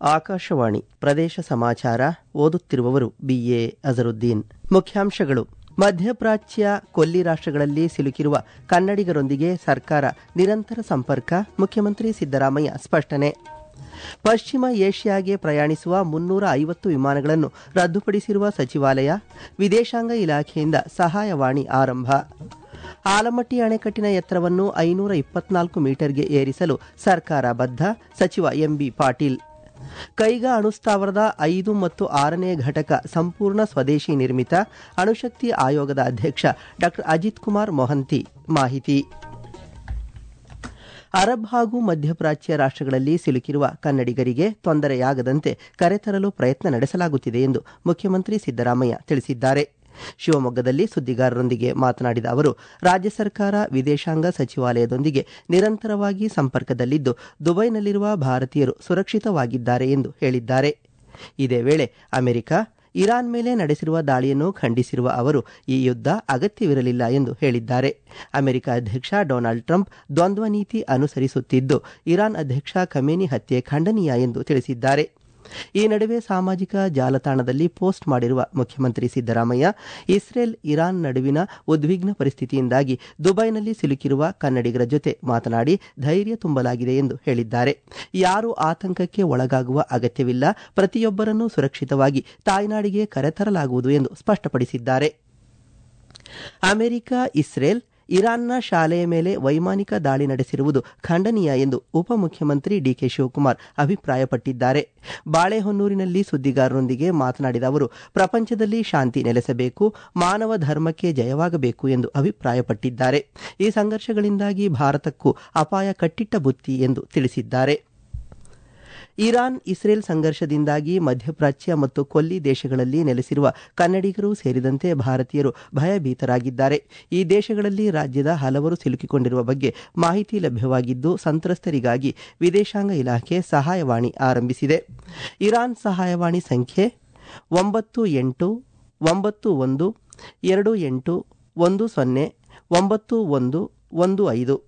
ಆಕಾಶವಾಣಿ ಪ್ರದೇಶ ಸಮಾಚಾರ ಓದುತ್ತಿರುವವರು ಬಿಎ ಅಜರುದ್ದೀನ್ ಮುಖ್ಯಾಂಶಗಳು ಮಧ್ಯಪ್ರಾಚ್ಯ ಕೊಲ್ಲಿ ರಾಷ್ಟ್ರಗಳಲ್ಲಿ ಸಿಲುಕಿರುವ ಕನ್ನಡಿಗರೊಂದಿಗೆ ಸರ್ಕಾರ ನಿರಂತರ ಸಂಪರ್ಕ ಮುಖ್ಯಮಂತ್ರಿ ಸಿದ್ದರಾಮಯ್ಯ ಸ್ಪಷ್ಟನೆ ಪಶ್ಚಿಮ ಏಷ್ಯಾಗೆ ಪ್ರಯಾಣಿಸುವ ಮುನ್ನೂರ ಐವತ್ತು ವಿಮಾನಗಳನ್ನು ರದ್ದುಪಡಿಸಿರುವ ಸಚಿವಾಲಯ ವಿದೇಶಾಂಗ ಇಲಾಖೆಯಿಂದ ಸಹಾಯವಾಣಿ ಆರಂಭ ಆಲಮಟ್ಟಿ ಅಣೆಕಟ್ಟಿನ ಎತ್ತರವನ್ನು ಐನೂರ ಇಪ್ಪತ್ನಾಲ್ಕು ಮೀಟರ್ಗೆ ಏರಿಸಲು ಸರ್ಕಾರ ಬದ್ಧ ಸಚಿವ ಎಂಬಿ ಪಾಟೀಲ್ ಕೈಗಾ ಅಣುಸ್ಥಾವರದ ಐದು ಮತ್ತು ಆರನೇ ಘಟಕ ಸಂಪೂರ್ಣ ಸ್ವದೇಶಿ ನಿರ್ಮಿತ ಅಣುಶಕ್ತಿ ಆಯೋಗದ ಅಧ್ಯಕ್ಷ ಡಾ ಅಜಿತ್ ಕುಮಾರ್ ಮೊಹಂತಿ ಮಾಹಿತಿ ಅರಬ್ ಹಾಗೂ ಮಧ್ಯಪ್ರಾಚ್ಯ ರಾಷ್ಟ್ರಗಳಲ್ಲಿ ಸಿಲುಕಿರುವ ಕನ್ನಡಿಗರಿಗೆ ತೊಂದರೆಯಾಗದಂತೆ ಕರೆತರಲು ಪ್ರಯತ್ನ ನಡೆಸಲಾಗುತ್ತಿದೆ ಎಂದು ಮುಖ್ಯಮಂತ್ರಿ ಸಿದ್ದರಾಮಯ್ಯ ತಿಳಿಸಿದ್ದಾರೆ ಶಿವಮೊಗ್ಗದಲ್ಲಿ ಸುದ್ದಿಗಾರರೊಂದಿಗೆ ಮಾತನಾಡಿದ ಅವರು ರಾಜ್ಯ ಸರ್ಕಾರ ವಿದೇಶಾಂಗ ಸಚಿವಾಲಯದೊಂದಿಗೆ ನಿರಂತರವಾಗಿ ಸಂಪರ್ಕದಲ್ಲಿದ್ದು ದುಬೈನಲ್ಲಿರುವ ಭಾರತೀಯರು ಸುರಕ್ಷಿತವಾಗಿದ್ದಾರೆ ಎಂದು ಹೇಳಿದ್ದಾರೆ ಇದೇ ವೇಳೆ ಅಮೆರಿಕ ಇರಾನ್ ಮೇಲೆ ನಡೆಸಿರುವ ದಾಳಿಯನ್ನು ಖಂಡಿಸಿರುವ ಅವರು ಈ ಯುದ್ಧ ಅಗತ್ಯವಿರಲಿಲ್ಲ ಎಂದು ಹೇಳಿದ್ದಾರೆ ಅಮೆರಿಕ ಅಧ್ಯಕ್ಷ ಡೊನಾಲ್ಡ್ ಟ್ರಂಪ್ ದ್ವಂದ್ವ ನೀತಿ ಅನುಸರಿಸುತ್ತಿದ್ದು ಇರಾನ್ ಅಧ್ಯಕ್ಷ ಖಮೇನಿ ಹತ್ಯೆ ಖಂಡನೀಯ ಎಂದು ತಿಳಿಸಿದ್ದಾರೆ ಈ ನಡುವೆ ಸಾಮಾಜಿಕ ಜಾಲತಾಣದಲ್ಲಿ ಪೋಸ್ಟ್ ಮಾಡಿರುವ ಮುಖ್ಯಮಂತ್ರಿ ಸಿದ್ದರಾಮಯ್ಯ ಇಸ್ರೇಲ್ ಇರಾನ್ ನಡುವಿನ ಉದ್ವಿಗ್ನ ಪರಿಸ್ಥಿತಿಯಿಂದಾಗಿ ದುಬೈನಲ್ಲಿ ಸಿಲುಕಿರುವ ಕನ್ನಡಿಗರ ಜೊತೆ ಮಾತನಾಡಿ ಧೈರ್ಯ ತುಂಬಲಾಗಿದೆ ಎಂದು ಹೇಳಿದ್ದಾರೆ ಯಾರೂ ಆತಂಕಕ್ಕೆ ಒಳಗಾಗುವ ಅಗತ್ಯವಿಲ್ಲ ಪ್ರತಿಯೊಬ್ಬರನ್ನೂ ಸುರಕ್ಷಿತವಾಗಿ ತಾಯ್ನಾಡಿಗೆ ಕರೆತರಲಾಗುವುದು ಎಂದು ಸ್ಪಷ್ಟಪಡಿಸಿದ್ದಾರೆ ಅಮೆರಿಕ ಇಸ್ರೇಲ್ ಇರಾನ್ನ ಶಾಲೆಯ ಮೇಲೆ ವೈಮಾನಿಕ ದಾಳಿ ನಡೆಸಿರುವುದು ಖಂಡನೀಯ ಎಂದು ಉಪಮುಖ್ಯಮಂತ್ರಿ ಡಿಕೆ ಶಿವಕುಮಾರ್ ಅಭಿಪ್ರಾಯಪಟ್ಟಿದ್ದಾರೆ ಬಾಳೆಹೊನ್ನೂರಿನಲ್ಲಿ ಸುದ್ದಿಗಾರರೊಂದಿಗೆ ಮಾತನಾಡಿದ ಅವರು ಪ್ರಪಂಚದಲ್ಲಿ ಶಾಂತಿ ನೆಲೆಸಬೇಕು ಮಾನವ ಧರ್ಮಕ್ಕೆ ಜಯವಾಗಬೇಕು ಎಂದು ಅಭಿಪ್ರಾಯಪಟ್ಟಿದ್ದಾರೆ ಈ ಸಂಘರ್ಷಗಳಿಂದಾಗಿ ಭಾರತಕ್ಕೂ ಅಪಾಯ ಕಟ್ಟಿಟ್ಟ ಬುತ್ತಿ ಎಂದು ತಿಳಿಸಿದ್ದಾರೆ ಇರಾನ್ ಇಸ್ರೇಲ್ ಸಂಘರ್ಷದಿಂದಾಗಿ ಮಧ್ಯಪ್ರಾಚ್ಯ ಮತ್ತು ಕೊಲ್ಲಿ ದೇಶಗಳಲ್ಲಿ ನೆಲೆಸಿರುವ ಕನ್ನಡಿಗರು ಸೇರಿದಂತೆ ಭಾರತೀಯರು ಭಯಭೀತರಾಗಿದ್ದಾರೆ ಈ ದೇಶಗಳಲ್ಲಿ ರಾಜ್ಯದ ಹಲವರು ಸಿಲುಕಿಕೊಂಡಿರುವ ಬಗ್ಗೆ ಮಾಹಿತಿ ಲಭ್ಯವಾಗಿದ್ದು ಸಂತ್ರಸ್ತರಿಗಾಗಿ ವಿದೇಶಾಂಗ ಇಲಾಖೆ ಸಹಾಯವಾಣಿ ಆರಂಭಿಸಿದೆ ಇರಾನ್ ಸಹಾಯವಾಣಿ ಸಂಖ್ಯೆ ಒಂಬತ್ತು ಎಂಟು ಒಂಬತ್ತು ಒಂದು ಎರಡು ಎಂಟು ಒಂದು ಸೊನ್ನೆ ಒಂಬತ್ತು ಒಂದು ಒಂದು ಐದು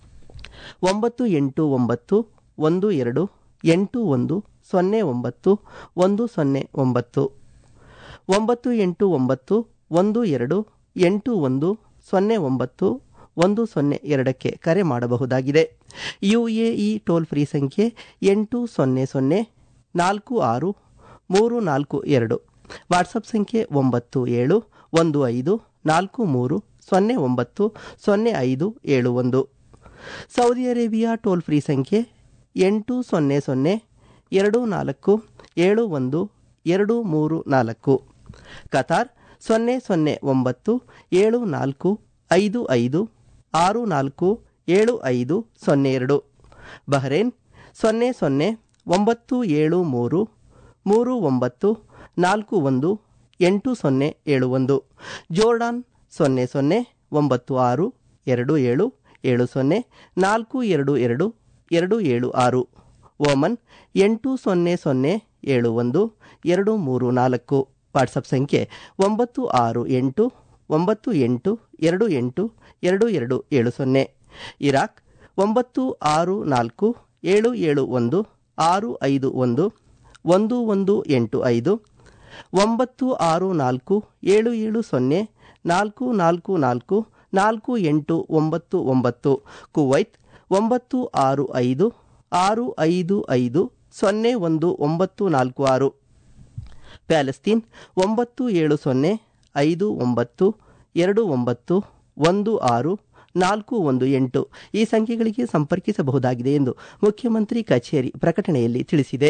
ಒಂಬತ್ತು ಎಂಟು ಒಂಬತ್ತು ಒಂದು ಎರಡು ಎಂಟು ಒಂದು ಸೊನ್ನೆ ಒಂಬತ್ತು ಒಂದು ಸೊನ್ನೆ ಒಂಬತ್ತು ಒಂಬತ್ತು ಎಂಟು ಒಂಬತ್ತು ಒಂದು ಎರಡು ಎಂಟು ಒಂದು ಸೊನ್ನೆ ಒಂಬತ್ತು ಒಂದು ಸೊನ್ನೆ ಎರಡಕ್ಕೆ ಕರೆ ಮಾಡಬಹುದಾಗಿದೆ ಯುಎಇ ಟೋಲ್ ಫ್ರೀ ಸಂಖ್ಯೆ ಎಂಟು ಸೊನ್ನೆ ಸೊನ್ನೆ ನಾಲ್ಕು ಆರು ಮೂರು ನಾಲ್ಕು ಎರಡು ವಾಟ್ಸಪ್ ಸಂಖ್ಯೆ ಒಂಬತ್ತು ಏಳು ಒಂದು ಐದು ನಾಲ್ಕು ಮೂರು ಸೊನ್ನೆ ಒಂಬತ್ತು ಸೊನ್ನೆ ಐದು ಏಳು ಒಂದು ಸೌದಿ ಅರೇಬಿಯಾ ಟೋಲ್ ಫ್ರೀ ಸಂಖ್ಯೆ ಎಂಟು ಸೊನ್ನೆ ಸೊನ್ನೆ ಎರಡು ನಾಲ್ಕು ಏಳು ಒಂದು ಎರಡು ಮೂರು ನಾಲ್ಕು ಕತಾರ್ ಸೊನ್ನೆ ಸೊನ್ನೆ ಒಂಬತ್ತು ಏಳು ನಾಲ್ಕು ಐದು ಐದು ಆರು ನಾಲ್ಕು ಏಳು ಐದು ಸೊನ್ನೆ ಎರಡು ಬಹರೇನ್ ಸೊನ್ನೆ ಸೊನ್ನೆ ಒಂಬತ್ತು ಏಳು ಮೂರು ಮೂರು ಒಂಬತ್ತು ನಾಲ್ಕು ಒಂದು ಎಂಟು ಸೊನ್ನೆ ಏಳು ಒಂದು ಜೋರ್ಡಾನ್ ಸೊನ್ನೆ ಸೊನ್ನೆ ಒಂಬತ್ತು ಆರು ಎರಡು ಏಳು ಏಳು ಸೊನ್ನೆ ನಾಲ್ಕು ಎರಡು ಎರಡು ಎರಡು ಏಳು ಆರು ಓಮನ್ ಎಂಟು ಸೊನ್ನೆ ಸೊನ್ನೆ ಏಳು ಒಂದು ಎರಡು ಮೂರು ನಾಲ್ಕು ವಾಟ್ಸಪ್ ಸಂಖ್ಯೆ ಒಂಬತ್ತು ಆರು ಎಂಟು ಒಂಬತ್ತು ಎಂಟು ಎರಡು ಎಂಟು ಎರಡು ಎರಡು ಏಳು ಸೊನ್ನೆ ಇರಾಕ್ ಒಂಬತ್ತು ಆರು ನಾಲ್ಕು ಏಳು ಏಳು ಒಂದು ಆರು ಐದು ಒಂದು ಒಂದು ಒಂದು ಎಂಟು ಐದು ಒಂಬತ್ತು ಆರು ನಾಲ್ಕು ಏಳು ಏಳು ಸೊನ್ನೆ ನಾಲ್ಕು ನಾಲ್ಕು ನಾಲ್ಕು ನಾಲ್ಕು ಎಂಟು ಒಂಬತ್ತು ಒಂಬತ್ತು ಕುವೈತ್ ಒಂಬತ್ತು ಆರು ಐದು ಆರು ಐದು ಐದು ಸೊನ್ನೆ ಒಂದು ಒಂಬತ್ತು ನಾಲ್ಕು ಆರು ಪ್ಯಾಲೆಸ್ತೀನ್ ಒಂಬತ್ತು ಏಳು ಸೊನ್ನೆ ಐದು ಒಂಬತ್ತು ಎರಡು ಒಂಬತ್ತು ಒಂದು ಆರು ನಾಲ್ಕು ಒಂದು ಎಂಟು ಈ ಸಂಖ್ಯೆಗಳಿಗೆ ಸಂಪರ್ಕಿಸಬಹುದಾಗಿದೆ ಎಂದು ಮುಖ್ಯಮಂತ್ರಿ ಕಚೇರಿ ಪ್ರಕಟಣೆಯಲ್ಲಿ ತಿಳಿಸಿದೆ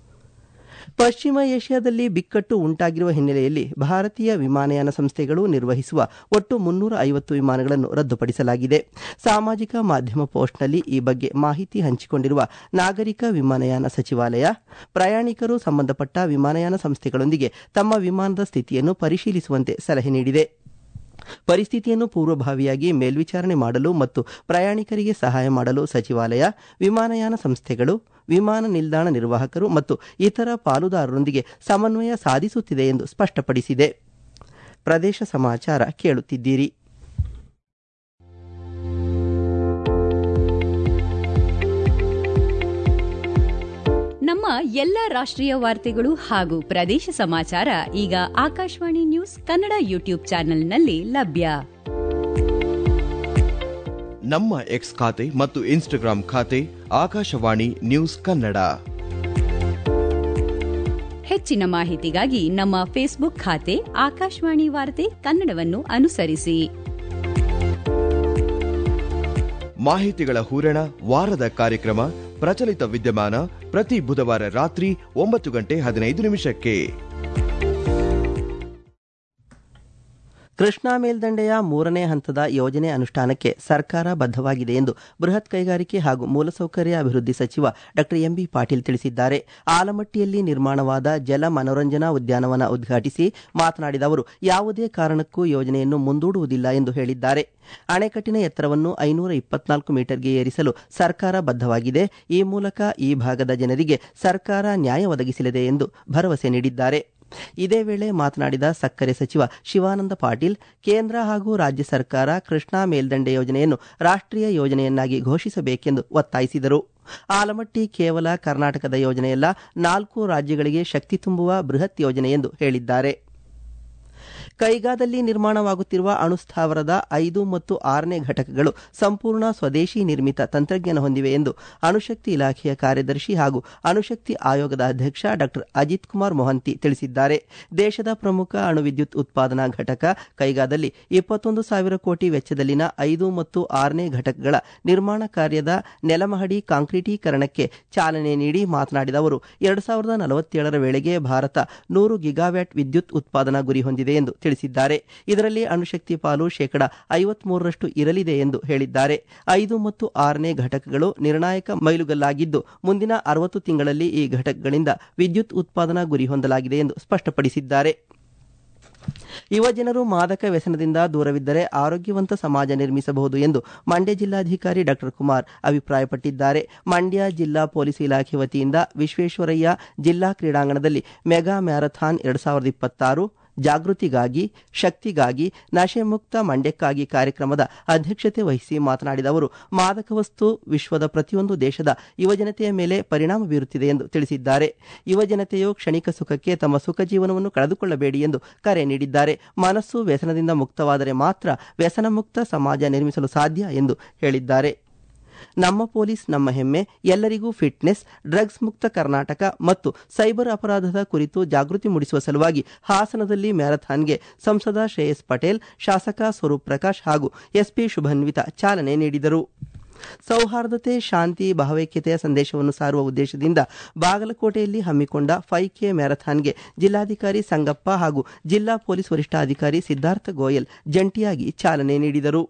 ಪಶ್ಚಿಮ ಏಷ್ಯಾದಲ್ಲಿ ಬಿಕ್ಕಟ್ಟು ಉಂಟಾಗಿರುವ ಹಿನ್ನೆಲೆಯಲ್ಲಿ ಭಾರತೀಯ ವಿಮಾನಯಾನ ಸಂಸ್ಥೆಗಳು ನಿರ್ವಹಿಸುವ ಒಟ್ಟು ಮುನ್ನೂರ ಐವತ್ತು ವಿಮಾನಗಳನ್ನು ರದ್ದುಪಡಿಸಲಾಗಿದೆ ಸಾಮಾಜಿಕ ಮಾಧ್ಯಮ ಪೋಸ್ಟ್ನಲ್ಲಿ ಈ ಬಗ್ಗೆ ಮಾಹಿತಿ ಹಂಚಿಕೊಂಡಿರುವ ನಾಗರಿಕ ವಿಮಾನಯಾನ ಸಚಿವಾಲಯ ಪ್ರಯಾಣಿಕರು ಸಂಬಂಧಪಟ್ಟ ವಿಮಾನಯಾನ ಸಂಸ್ಥೆಗಳೊಂದಿಗೆ ತಮ್ಮ ವಿಮಾನದ ಸ್ಥಿತಿಯನ್ನು ಪರಿಶೀಲಿಸುವಂತೆ ಸಲಹೆ ನೀಡಿದೆ ಪರಿಸ್ಥಿತಿಯನ್ನು ಪೂರ್ವಭಾವಿಯಾಗಿ ಮೇಲ್ವಿಚಾರಣೆ ಮಾಡಲು ಮತ್ತು ಪ್ರಯಾಣಿಕರಿಗೆ ಸಹಾಯ ಮಾಡಲು ಸಚಿವಾಲಯ ವಿಮಾನಯಾನ ಸಂಸ್ಥೆಗಳು ವಿಮಾನ ನಿಲ್ದಾಣ ನಿರ್ವಾಹಕರು ಮತ್ತು ಇತರ ಪಾಲುದಾರರೊಂದಿಗೆ ಸಮನ್ವಯ ಸಾಧಿಸುತ್ತಿದೆ ಎಂದು ಸ್ಪಷ್ಟಪಡಿಸಿದೆ ಪ್ರದೇಶ ಸಮಾಚಾರ ಕೇಳುತ್ತಿದ್ದೀರಿ ನಮ್ಮ ಎಲ್ಲ ರಾಷ್ಟ್ರೀಯ ವಾರ್ತೆಗಳು ಹಾಗೂ ಪ್ರದೇಶ ಸಮಾಚಾರ ಈಗ ಆಕಾಶವಾಣಿ ನ್ಯೂಸ್ ಕನ್ನಡ ಯೂಟ್ಯೂಬ್ ಚಾನೆಲ್ನಲ್ಲಿ ಲಭ್ಯ ನಮ್ಮ ಎಕ್ಸ್ ಖಾತೆ ಮತ್ತು ಇನ್ಸ್ಟಾಗ್ರಾಂ ಖಾತೆ ಆಕಾಶವಾಣಿ ನ್ಯೂಸ್ ಕನ್ನಡ ಹೆಚ್ಚಿನ ಮಾಹಿತಿಗಾಗಿ ನಮ್ಮ ಫೇಸ್ಬುಕ್ ಖಾತೆ ಆಕಾಶವಾಣಿ ವಾರ್ತೆ ಕನ್ನಡವನ್ನು ಅನುಸರಿಸಿ ಮಾಹಿತಿಗಳ ಹೂರಣ ವಾರದ ಕಾರ್ಯಕ್ರಮ ಪ್ರಚಲಿತ ವಿದ್ಯಮಾನ ಪ್ರತಿ ಬುಧವಾರ ರಾತ್ರಿ ಒಂಬತ್ತು ಗಂಟೆ ಹದಿನೈದು ನಿಮಿಷಕ್ಕೆ ಕೃಷ್ಣಾ ಮೇಲ್ದಂಡೆಯ ಮೂರನೇ ಹಂತದ ಯೋಜನೆ ಅನುಷ್ಠಾನಕ್ಕೆ ಸರ್ಕಾರ ಬದ್ಧವಾಗಿದೆ ಎಂದು ಬೃಹತ್ ಕೈಗಾರಿಕೆ ಹಾಗೂ ಮೂಲಸೌಕರ್ಯ ಅಭಿವೃದ್ಧಿ ಸಚಿವ ಡಾ ಎಂಬಿ ಪಾಟೀಲ್ ತಿಳಿಸಿದ್ದಾರೆ ಆಲಮಟ್ಟಿಯಲ್ಲಿ ನಿರ್ಮಾಣವಾದ ಜಲ ಮನೋರಂಜನಾ ಉದ್ಯಾನವನ ಉದ್ಘಾಟಿಸಿ ಮಾತನಾಡಿದ ಅವರು ಯಾವುದೇ ಕಾರಣಕ್ಕೂ ಯೋಜನೆಯನ್ನು ಮುಂದೂಡುವುದಿಲ್ಲ ಎಂದು ಹೇಳಿದ್ದಾರೆ ಅಣೆಕಟ್ಟಿನ ಎತ್ತರವನ್ನು ಐನೂರ ಇಪ್ಪತ್ನಾಲ್ಕು ಮೀಟರ್ಗೆ ಏರಿಸಲು ಸರ್ಕಾರ ಬದ್ಧವಾಗಿದೆ ಈ ಮೂಲಕ ಈ ಭಾಗದ ಜನರಿಗೆ ಸರ್ಕಾರ ನ್ಯಾಯ ಒದಗಿಸಲಿದೆ ಎಂದು ಭರವಸೆ ನೀಡಿದ್ದಾರೆ ಇದೇ ವೇಳೆ ಮಾತನಾಡಿದ ಸಕ್ಕರೆ ಸಚಿವ ಶಿವಾನಂದ ಪಾಟೀಲ್ ಕೇಂದ್ರ ಹಾಗೂ ರಾಜ್ಯ ಸರ್ಕಾರ ಕೃಷ್ಣಾ ಮೇಲ್ದಂಡೆ ಯೋಜನೆಯನ್ನು ರಾಷ್ಟ್ರೀಯ ಯೋಜನೆಯನ್ನಾಗಿ ಘೋಷಿಸಬೇಕೆಂದು ಒತ್ತಾಯಿಸಿದರು ಆಲಮಟ್ಟಿ ಕೇವಲ ಕರ್ನಾಟಕದ ಯೋಜನೆಯಲ್ಲ ನಾಲ್ಕು ರಾಜ್ಯಗಳಿಗೆ ಶಕ್ತಿ ತುಂಬುವ ಬೃಹತ್ ಯೋಜನೆ ಎಂದು ಹೇಳಿದ್ದಾರೆ ಕೈಗಾದಲ್ಲಿ ನಿರ್ಮಾಣವಾಗುತ್ತಿರುವ ಅಣುಸ್ಥಾವರದ ಐದು ಮತ್ತು ಆರನೇ ಘಟಕಗಳು ಸಂಪೂರ್ಣ ಸ್ವದೇಶಿ ನಿರ್ಮಿತ ತಂತ್ರಜ್ಞಾನ ಹೊಂದಿವೆ ಎಂದು ಅಣುಶಕ್ತಿ ಇಲಾಖೆಯ ಕಾರ್ಯದರ್ಶಿ ಹಾಗೂ ಅಣುಶಕ್ತಿ ಆಯೋಗದ ಅಧ್ಯಕ್ಷ ಡಾ ಅಜಿತ್ ಕುಮಾರ್ ಮೊಹಂತಿ ತಿಳಿಸಿದ್ದಾರೆ ದೇಶದ ಪ್ರಮುಖ ಅಣು ವಿದ್ಯುತ್ ಉತ್ಪಾದನಾ ಘಟಕ ಕೈಗಾದಲ್ಲಿ ಇಪ್ಪತ್ತೊಂದು ಸಾವಿರ ಕೋಟಿ ವೆಚ್ಚದಲ್ಲಿನ ಐದು ಮತ್ತು ಆರನೇ ಘಟಕಗಳ ನಿರ್ಮಾಣ ಕಾರ್ಯದ ನೆಲಮಹಡಿ ಕಾಂಕ್ರೀಟೀಕರಣಕ್ಕೆ ಚಾಲನೆ ನೀಡಿ ಮಾತನಾಡಿದ ಅವರು ಎರಡು ಸಾವಿರದ ನಲವತ್ತೇಳರ ವೇಳೆಗೆ ಭಾರತ ನೂರು ಗಿಗಾವ್ಯಾಟ್ ವಿದ್ಯುತ್ ಉತ್ಪಾದನಾ ಗುರಿ ಹೊಂದಿದೆ ಎಂದು ತಿಳಿಸಿದ್ದಾರೆ ಇದರಲ್ಲಿ ಅಣುಶಕ್ತಿ ಪಾಲು ಶೇಕಡ ಐವತ್ಮೂರರಷ್ಟು ಇರಲಿದೆ ಎಂದು ಹೇಳಿದ್ದಾರೆ ಐದು ಮತ್ತು ಆರನೇ ಘಟಕಗಳು ನಿರ್ಣಾಯಕ ಮೈಲುಗಲ್ಲಾಗಿದ್ದು ಮುಂದಿನ ಅರವತ್ತು ತಿಂಗಳಲ್ಲಿ ಈ ಘಟಕಗಳಿಂದ ವಿದ್ಯುತ್ ಉತ್ಪಾದನಾ ಗುರಿ ಹೊಂದಲಾಗಿದೆ ಎಂದು ಸ್ಪಷ್ಟಪಡಿಸಿದ್ದಾರೆ ಯುವಜನರು ಮಾದಕ ವ್ಯಸನದಿಂದ ದೂರವಿದ್ದರೆ ಆರೋಗ್ಯವಂತ ಸಮಾಜ ನಿರ್ಮಿಸಬಹುದು ಎಂದು ಮಂಡ್ಯ ಜಿಲ್ಲಾಧಿಕಾರಿ ಡಾ ಕುಮಾರ್ ಅಭಿಪ್ರಾಯಪಟ್ಟಿದ್ದಾರೆ ಮಂಡ್ಯ ಜಿಲ್ಲಾ ಪೊಲೀಸ್ ಇಲಾಖೆ ವತಿಯಿಂದ ವಿಶ್ವೇಶ್ವರಯ್ಯ ಜಿಲ್ಲಾ ಕ್ರೀಡಾಂಗಣದಲ್ಲಿ ಮೆಗಾ ಮ್ಯಾರಥಾನ್ ಎರಡು ಸಾವಿರದ ಇಪ್ಪತ್ತಾರು ಜಾಗೃತಿಗಾಗಿ ಶಕ್ತಿಗಾಗಿ ನಶೆ ಮುಕ್ತ ಮಂಡ್ಯಕ್ಕಾಗಿ ಕಾರ್ಯಕ್ರಮದ ಅಧ್ಯಕ್ಷತೆ ವಹಿಸಿ ಮಾತನಾಡಿದ ಅವರು ಮಾದಕ ವಸ್ತು ವಿಶ್ವದ ಪ್ರತಿಯೊಂದು ದೇಶದ ಯುವಜನತೆಯ ಮೇಲೆ ಪರಿಣಾಮ ಬೀರುತ್ತಿದೆ ಎಂದು ತಿಳಿಸಿದ್ದಾರೆ ಯುವಜನತೆಯು ಕ್ಷಣಿಕ ಸುಖಕ್ಕೆ ತಮ್ಮ ಸುಖ ಜೀವನವನ್ನು ಕಳೆದುಕೊಳ್ಳಬೇಡಿ ಎಂದು ಕರೆ ನೀಡಿದ್ದಾರೆ ಮನಸ್ಸು ವ್ಯಸನದಿಂದ ಮುಕ್ತವಾದರೆ ಮಾತ್ರ ವ್ಯಸನ ಮುಕ್ತ ಸಮಾಜ ನಿರ್ಮಿಸಲು ಸಾಧ್ಯ ಎಂದು ಹೇಳಿದ್ದಾರೆ ನಮ್ಮ ಪೊಲೀಸ್ ನಮ್ಮ ಹೆಮ್ಮೆ ಎಲ್ಲರಿಗೂ ಫಿಟ್ನೆಸ್ ಡ್ರಗ್ಸ್ ಮುಕ್ತ ಕರ್ನಾಟಕ ಮತ್ತು ಸೈಬರ್ ಅಪರಾಧದ ಕುರಿತು ಜಾಗೃತಿ ಮೂಡಿಸುವ ಸಲುವಾಗಿ ಹಾಸನದಲ್ಲಿ ಮ್ಯಾರಥಾನ್ಗೆ ಸಂಸದ ಶ್ರೇಯಸ್ ಪಟೇಲ್ ಶಾಸಕ ಸ್ವರೂಪ್ ಪ್ರಕಾಶ್ ಹಾಗೂ ಎಸ್ಪಿ ಶುಭನ್ವಿತ ಚಾಲನೆ ನೀಡಿದರು ಸೌಹಾರ್ದತೆ ಶಾಂತಿ ಭಾವೈಕ್ಯತೆಯ ಸಂದೇಶವನ್ನು ಸಾರುವ ಉದ್ದೇಶದಿಂದ ಬಾಗಲಕೋಟೆಯಲ್ಲಿ ಹಮ್ಮಿಕೊಂಡ ಫೈವ್ ಕೆ ಮ್ಯಾರಥಾನ್ಗೆ ಜಿಲ್ಲಾಧಿಕಾರಿ ಸಂಗಪ್ಪ ಹಾಗೂ ಜಿಲ್ಲಾ ಪೊಲೀಸ್ ವರಿಷ್ಠಾಧಿಕಾರಿ ಸಿದ್ಧಾರ್ಥ ಗೋಯಲ್ ಜಂಟಿಯಾಗಿ ಚಾಲನೆ ನೀಡಿದರು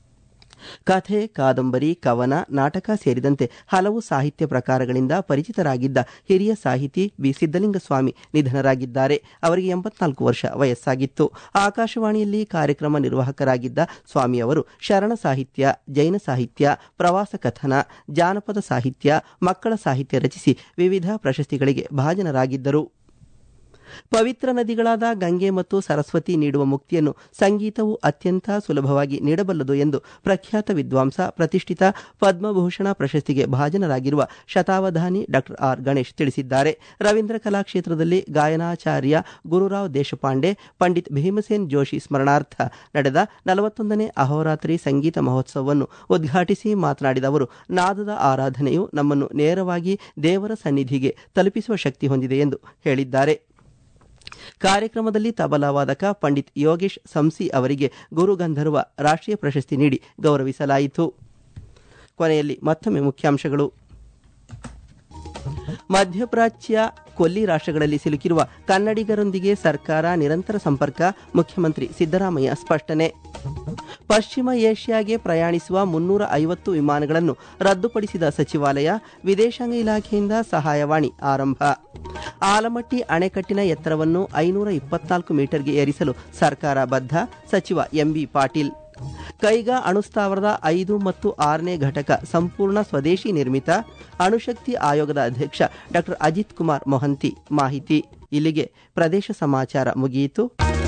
ಕಥೆ ಕಾದಂಬರಿ ಕವನ ನಾಟಕ ಸೇರಿದಂತೆ ಹಲವು ಸಾಹಿತ್ಯ ಪ್ರಕಾರಗಳಿಂದ ಪರಿಚಿತರಾಗಿದ್ದ ಹಿರಿಯ ಸಾಹಿತಿ ಬಿ ಸಿದ್ದಲಿಂಗಸ್ವಾಮಿ ನಿಧನರಾಗಿದ್ದಾರೆ ಅವರಿಗೆ ಎಂಬತ್ನಾಲ್ಕು ವರ್ಷ ವಯಸ್ಸಾಗಿತ್ತು ಆಕಾಶವಾಣಿಯಲ್ಲಿ ಕಾರ್ಯಕ್ರಮ ನಿರ್ವಾಹಕರಾಗಿದ್ದ ಸ್ವಾಮಿ ಅವರು ಶರಣ ಸಾಹಿತ್ಯ ಜೈನ ಸಾಹಿತ್ಯ ಪ್ರವಾಸ ಕಥನ ಜಾನಪದ ಸಾಹಿತ್ಯ ಮಕ್ಕಳ ಸಾಹಿತ್ಯ ರಚಿಸಿ ವಿವಿಧ ಪ್ರಶಸ್ತಿಗಳಿಗೆ ಭಾಜನರಾಗಿದ್ದರು ಪವಿತ್ರ ನದಿಗಳಾದ ಗಂಗೆ ಮತ್ತು ಸರಸ್ವತಿ ನೀಡುವ ಮುಕ್ತಿಯನ್ನು ಸಂಗೀತವು ಅತ್ಯಂತ ಸುಲಭವಾಗಿ ನೀಡಬಲ್ಲದು ಎಂದು ಪ್ರಖ್ಯಾತ ವಿದ್ವಾಂಸ ಪ್ರತಿಷ್ಠಿತ ಪದ್ಮಭೂಷಣ ಪ್ರಶಸ್ತಿಗೆ ಭಾಜನರಾಗಿರುವ ಶತಾವಧಾನಿ ಡಾಕ್ಟರ್ ಆರ್ ಗಣೇಶ್ ತಿಳಿಸಿದ್ದಾರೆ ರವೀಂದ್ರ ಕಲಾಕ್ಷೇತ್ರದಲ್ಲಿ ಗಾಯನಾಚಾರ್ಯ ಗುರುರಾವ್ ದೇಶಪಾಂಡೆ ಪಂಡಿತ್ ಭೀಮಸೇನ್ ಜೋಶಿ ಸ್ಮರಣಾರ್ಥ ನಡೆದ ನಲವತ್ತೊಂದನೇ ಅಹೋರಾತ್ರಿ ಸಂಗೀತ ಮಹೋತ್ಸವವನ್ನು ಉದ್ಘಾಟಿಸಿ ಮಾತನಾಡಿದ ಅವರು ನಾದದ ಆರಾಧನೆಯು ನಮ್ಮನ್ನು ನೇರವಾಗಿ ದೇವರ ಸನ್ನಿಧಿಗೆ ತಲುಪಿಸುವ ಶಕ್ತಿ ಹೊಂದಿದೆ ಎಂದು ಹೇಳಿದ್ದಾರೆ ಕಾರ್ಯಕ್ರಮದಲ್ಲಿ ತಬಲಾ ವಾದಕ ಪಂಡಿತ್ ಯೋಗೇಶ್ ಸಂಸಿ ಅವರಿಗೆ ಗುರು ಗಂಧರ್ವ ರಾಷ್ಟ್ರೀಯ ಪ್ರಶಸ್ತಿ ನೀಡಿ ಗೌರವಿಸಲಾಯಿತು ಕೊನೆಯಲ್ಲಿ ಮತ್ತೊಮ್ಮೆ ಮುಖ್ಯಾಂಶಗಳು ಮಧ್ಯಪ್ರಾಚ್ಯ ಕೊಲ್ಲಿ ರಾಷ್ಟ್ರಗಳಲ್ಲಿ ಸಿಲುಕಿರುವ ಕನ್ನಡಿಗರೊಂದಿಗೆ ಸರ್ಕಾರ ನಿರಂತರ ಸಂಪರ್ಕ ಮುಖ್ಯಮಂತ್ರಿ ಸಿದ್ದರಾಮಯ್ಯ ಸ್ಪಷ್ಟನೆ ಪಶ್ಚಿಮ ಏಷ್ಯಾಗೆ ಪ್ರಯಾಣಿಸುವ ಮುನ್ನೂರ ಐವತ್ತು ವಿಮಾನಗಳನ್ನು ರದ್ದುಪಡಿಸಿದ ಸಚಿವಾಲಯ ವಿದೇಶಾಂಗ ಇಲಾಖೆಯಿಂದ ಸಹಾಯವಾಣಿ ಆರಂಭ ಆಲಮಟ್ಟಿ ಅಣೆಕಟ್ಟಿನ ಎತ್ತರವನ್ನು ಐನೂರ ಇಪ್ಪತ್ನಾಲ್ಕು ಮೀಟರ್ಗೆ ಏರಿಸಲು ಸರ್ಕಾರ ಬದ್ಧ ಸಚಿವ ಎಂಬಿ ಪಾಟೀಲ್ ಕೈಗಾ ಅಣುಸ್ಥಾವರದ ಐದು ಮತ್ತು ಆರನೇ ಘಟಕ ಸಂಪೂರ್ಣ ಸ್ವದೇಶಿ ನಿರ್ಮಿತ ಅಣುಶಕ್ತಿ ಆಯೋಗದ ಅಧ್ಯಕ್ಷ ಡಾಕ್ಟರ್ ಅಜಿತ್ ಕುಮಾರ್ ಮೊಹಂತಿ ಮಾಹಿತಿ ಇಲ್ಲಿಗೆ ಪ್ರದೇಶ ಸಮಾಚಾರ ಮುಗಿಯಿತು